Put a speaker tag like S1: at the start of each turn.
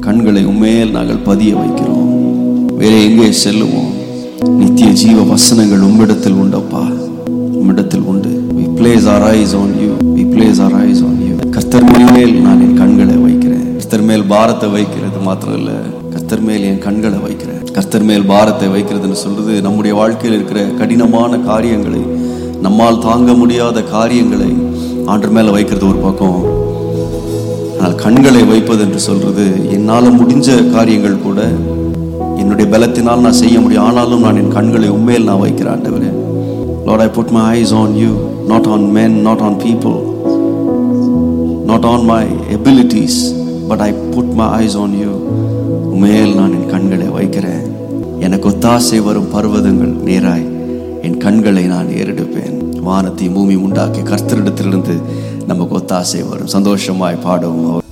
S1: கண்களை உண்மையில் நாங்கள் பதிய வைக்கிறோம் வேற எங்கே செல்லுவோம் நித்திய ஜீவ வசனங்கள் உம்மிடத்தில் உண்டப்பா உம்மிடத்தில் உண்டு we place our eyes on you we place our eyes on you கர்த்தர் மேல் நான் என் கண்களை வைக்கிறேன் கர்த்தர் மேல் பாரத்தை வைக்கிறது மாத்திரம் இல்ல கர்த்தர் மேல் என் கண்களை வைக்கிறேன் கர்த்தர் மேல் பாரத்தை வைக்கிறதுன்னு சொல்றது நம்முடைய வாழ்க்கையில் இருக்கிற கடினமான காரியங்களை நம்மால் தாங்க முடியாத காரியங்களை ஆண்டு மேல வைக்கிறது ஒரு பக்கம் ஆனால் கண்களை வைப்பது என்று சொல்றது என்னால முடிஞ்ச காரியங்கள் கூட என்னுடைய பலத்தினால் நான் செய்ய முடியும் ஆனாலும் நான் என் கண்களை உண்மையில் நான் வைக்கிறேன் ஆண்டவரே Lord, I put my eyes on you, not on men, not on people, not on my abilities, but I put my eyes on you. உண்மையில் நான் என் கண்களை வைக்கிறேன் எனக்கு ஒத்தாசை வரும் பர்வதங்கள் நேராய் என் கண்களை நான் ஏறெடுப்பேன் வானத்தை பூமி உண்டாக்கி கர்த்தரிடத்திலிருந்து நமக்கு ஒத்தாசை வரும் சந்தோஷமாய் பாடுவோம்